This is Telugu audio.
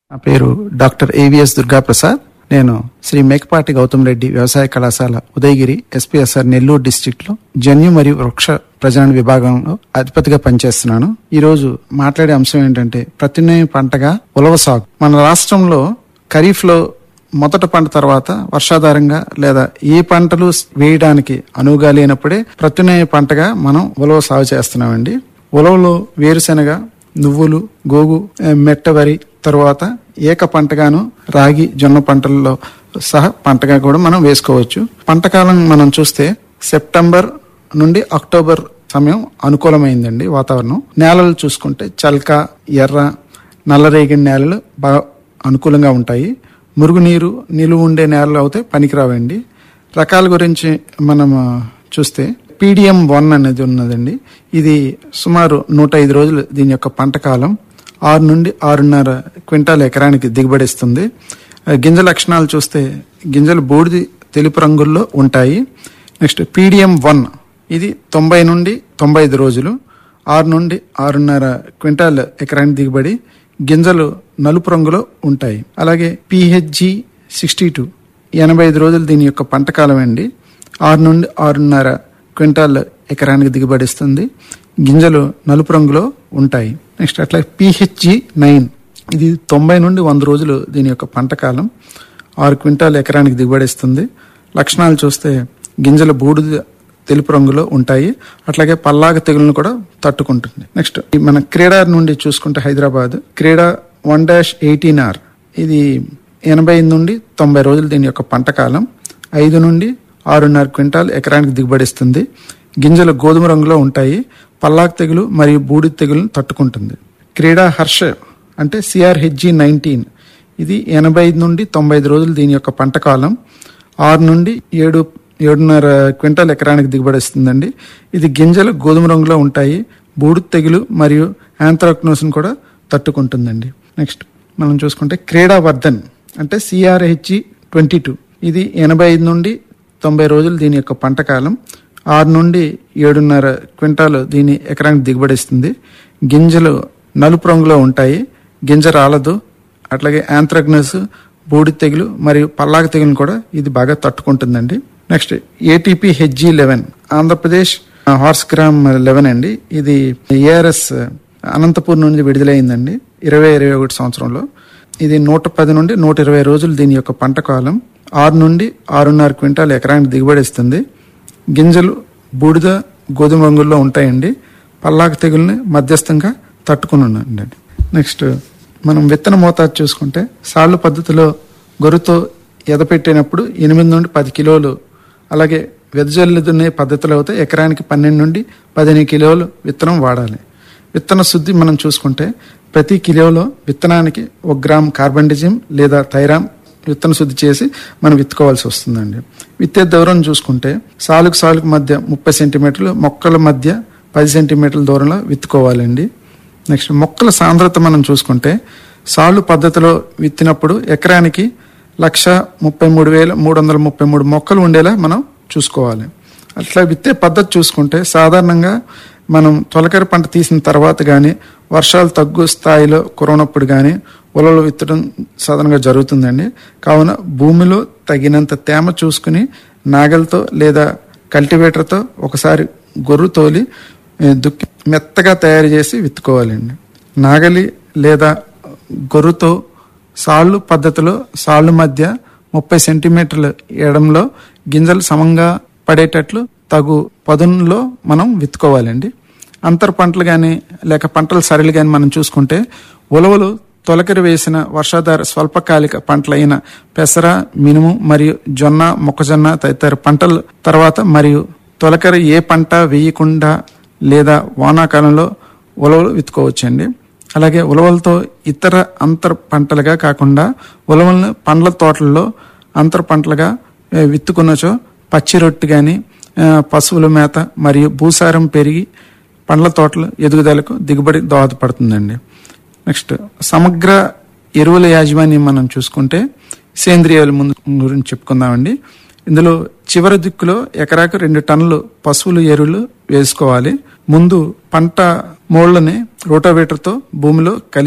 నా పేరు డాక్టర్ ఏవిఎస్ దుర్గాప్రసాద్ నేను శ్రీ మేకపాటి గౌతమ్ రెడ్డి వ్యవసాయ కళాశాల ఉదయగిరి ఎస్పీఎస్ఆర్ నెల్లూరు డిస్టిక్ లో జన్యు మరియు వృక్ష ప్రజనన విభాగంలో అధిపతిగా పనిచేస్తున్నాను ఈ రోజు మాట్లాడే అంశం ఏంటంటే ప్రత్యామ్నాయ పంటగా ఉలవ సాగు మన రాష్ట్రంలో ఖరీఫ్ లో మొదట పంట తర్వాత వర్షాధారంగా లేదా ఏ పంటలు వేయడానికి అనువుగా లేనప్పుడే ప్రత్యామ్నాయ పంటగా మనం ఉలవ సాగు చేస్తున్నామండి ఉలవలో వేరుశెనగ నువ్వులు గోగు ఏ, మెట్ట వరి తరువాత ఏక పంటగాను రాగి జొన్న పంటల్లో సహా పంటగా కూడా మనం వేసుకోవచ్చు పంటకాలం మనం చూస్తే సెప్టెంబర్ నుండి అక్టోబర్ సమయం అనుకూలమైందండి వాతావరణం నేలలు చూసుకుంటే చల్క ఎర్ర నల్లరేగడి నేలలు బాగా అనుకూలంగా ఉంటాయి మురుగునీరు నిలువ ఉండే నేలలు అయితే పనికిరావండి రకాల గురించి మనం ఆ, చూస్తే పీడిఎం వన్ అనేది ఉన్నదండి ఇది సుమారు నూట ఐదు రోజులు దీని యొక్క పంట కాలం ఆరు నుండి ఆరున్నర క్వింటాల్ ఎకరానికి దిగుబడి ఇస్తుంది ఆ, గింజ లక్షణాలు చూస్తే గింజలు బూడిది తెలుపు రంగుల్లో ఉంటాయి నెక్స్ట్ పీడిఎం వన్ ఇది తొంభై నుండి తొంభై ఐదు రోజులు ఆరు నుండి ఆరున్నర క్వింటాల్ ఎకరానికి దిగుబడి గింజలు నలుపు రంగులో ఉంటాయి అలాగే పిహెచ్జి సిక్స్టీ టూ ఎనభై ఐదు రోజులు దీని యొక్క పంట కాలం అండి ఆరు నుండి ఆరున్నర క్వింటాల్ ఎకరానికి దిగుబడిస్తుంది గింజలు నలుపు రంగులో ఉంటాయి నెక్స్ట్ అట్లా పిహెచ్జి నైన్ ఇది తొంభై నుండి వంద రోజులు దీని యొక్క పంట కాలం ఆరు క్వింటాల్ ఎకరానికి దిగుబడిస్తుంది లక్షణాలు చూస్తే గింజలు బూడిద తెలుపు రంగులో ఉంటాయి అట్లాగే పల్లాగ తెగులను కూడా తట్టుకుంటుంది నెక్స్ట్ ఈ మన క్రీడా నుండి చూసుకుంటే హైదరాబాద్ క్రీడా వన్ డాష్ ఎయిటీన్ ఆర్ ఇది ఎనభై ఐదు నుండి తొంభై రోజులు దీని యొక్క పంట కాలం ఐదు నుండి ఆరున్నర క్వింటాల్ ఎకరానికి దిగుబడిస్తుంది గింజలు గోధుమ రంగులో ఉంటాయి పల్లాకు తెగులు మరియు బూడిద తెగులను తట్టుకుంటుంది క్రీడా హర్ష అంటే సిఆర్హెచ్జి నైన్టీన్ ఇది ఎనభై ఐదు నుండి తొంభై ఐదు రోజులు దీని యొక్క పంట కాలం ఆరు నుండి ఏడు ఏడున్నర క్వింటాల్ ఎకరానికి దిగుబడి ఇస్తుందండి ఇది గింజలు గోధుమ రంగులో ఉంటాయి బూడిద తెగులు మరియు యాంథ్రాక్నోస్ను కూడా తట్టుకుంటుందండి నెక్స్ట్ మనం చూసుకుంటే క్రీడా వర్ధన్ అంటే సిఆర్హెచ్జి ట్వంటీ టూ ఇది ఎనభై ఐదు నుండి తొంభై రోజులు దీని యొక్క పంట కాలం ఆరు నుండి ఏడున్నర క్వింటాలు దీని ఎకరానికి దిగుబడి ఇస్తుంది గింజలు నలుపు రంగులో ఉంటాయి గింజ రాలదు అట్లాగే యాంథ్రాక్నస్ బూడి తెగులు మరియు పల్లాక తెగులు కూడా ఇది బాగా తట్టుకుంటుందండి next ATP HG eleven Andhra Pradesh horse gram eleven అండి ఇది ఏఆర్ఎస్ అనంతపూర్ నుండి విడుదలైందండి ఇరవై ఇరవై ఒకటి సంవత్సరంలో ఇది నూట పది నుండి నూట ఇరవై రోజులు దీని యొక్క పంట కాలం ఆరు నుండి ఆరున్నర క్వింటాల్ ఎకరానికి దిగుబడి ఇస్తుంది గింజలు బూడిద గోధుమ రంగుల్లో ఉంటాయండి పల్లాక తెగుల్ని మధ్యస్థంగా తట్టుకుని ఉండండి నెక్స్ట్ మనం విత్తన మోతాదు చూసుకుంటే సాళ్ళు పద్ధతిలో గొర్రెతో ఎదపెట్టినప్పుడు ఎనిమిది నుండి పది కిలోలు అలాగే వెదజల్లు దున్నే పద్ధతిలో అయితే ఎకరానికి పన్నెండు నుండి పదిహేను కిలోలు విత్తనం వాడాలి విత్తన శుద్ధి మనం చూసుకుంటే ప్రతి కిలోలో విత్తనానికి ఒక గ్రామ్ కార్బండిజిమ్ లేదా థైరామ్ విత్తన శుద్ధి చేసి మనం విత్తుకోవాల్సి వస్తుందండి విత్తే దూరం చూసుకుంటే సాలుకు సాలుకు మధ్య ముప్పై సెంటీమీటర్లు మొక్కల మధ్య పది సెంటీమీటర్ల దూరంలో విత్తుకోవాలండి నెక్స్ట్ మొక్కల సాంద్రత మనం చూసుకుంటే సాళ్ళు పద్ధతిలో విత్తినప్పుడు ఎకరానికి లక్ష ముప్పై మూడు వేల మూడు వందల ముప్పై మూడు మొక్కలు ఉండేలా మనం చూసుకోవాలి అట్లా విత్తే పద్ధతి చూసుకుంటే సాధారణంగా మనం తొలకరి పంట తీసిన తర్వాత కానీ వర్షాలు తగ్గు స్థాయిలో కురవనప్పుడు కానీ ఉలవలు విత్తడం సాధారణంగా జరుగుతుందండి కావున భూమిలో తగినంత తేమ చూసుకుని నాగలతో లేదా కల్టివేటర్తో ఒకసారి గొర్రు తోలి ఏ, దుక్కి మెత్తగా తయారు చేసి విత్తుకోవాలండి నాగలి లేదా గొర్రుతో సాళ్ళు పద్ధతిలో సాళ్ళు మధ్య ముప్పై సెంటీమీటర్ల ఎడంలో గింజలు సమంగా పడేటట్లు తగు పదునులో మనం విత్తుకోవాలండి అంతర పంటలు కానీ లేక పంటల సరళి కానీ మనం చూసుకుంటే ఉలవలు తొలకరి వేసిన వర్షాధార స్వల్పకాలిక పంటలైన పెసర మినుము మరియు జొన్న మొక్కజొన్న తదితర పంటల తర్వాత మరియు తొలకరి ఏ పంట వేయకుండా లేదా వానాకాలంలో ఉలవలు విత్తుకోవచ్చండి అలాగే ఉలవలతో ఇతర అంతర పంటలుగా కాకుండా ఉలవలను పండ్ల తోటల్లో అంతర పంటలుగా ఏ, విత్తుకున్నచో పచ్చి రొట్టె కానీ పశువుల మేత మరియు భూసారం పెరిగి పండ్ల తోటలు ఎదుగుదలకు దిగుబడి దోహదపడుతుందండి నెక్స్ట్ సమగ్ర ఎరువుల యాజమాన్యం మనం చూసుకుంటే సేంద్రియ ఎరువుల ముందు గురించి చెప్పుకుందామండి ఇందులో చివరి దిక్కులో ఎకరాకు రెండు టన్నులు పశువుల ఎరువులు వేసుకోవాలి ముందు పంట మోళ్లని రోటావేటర్తో భూమిలో కలి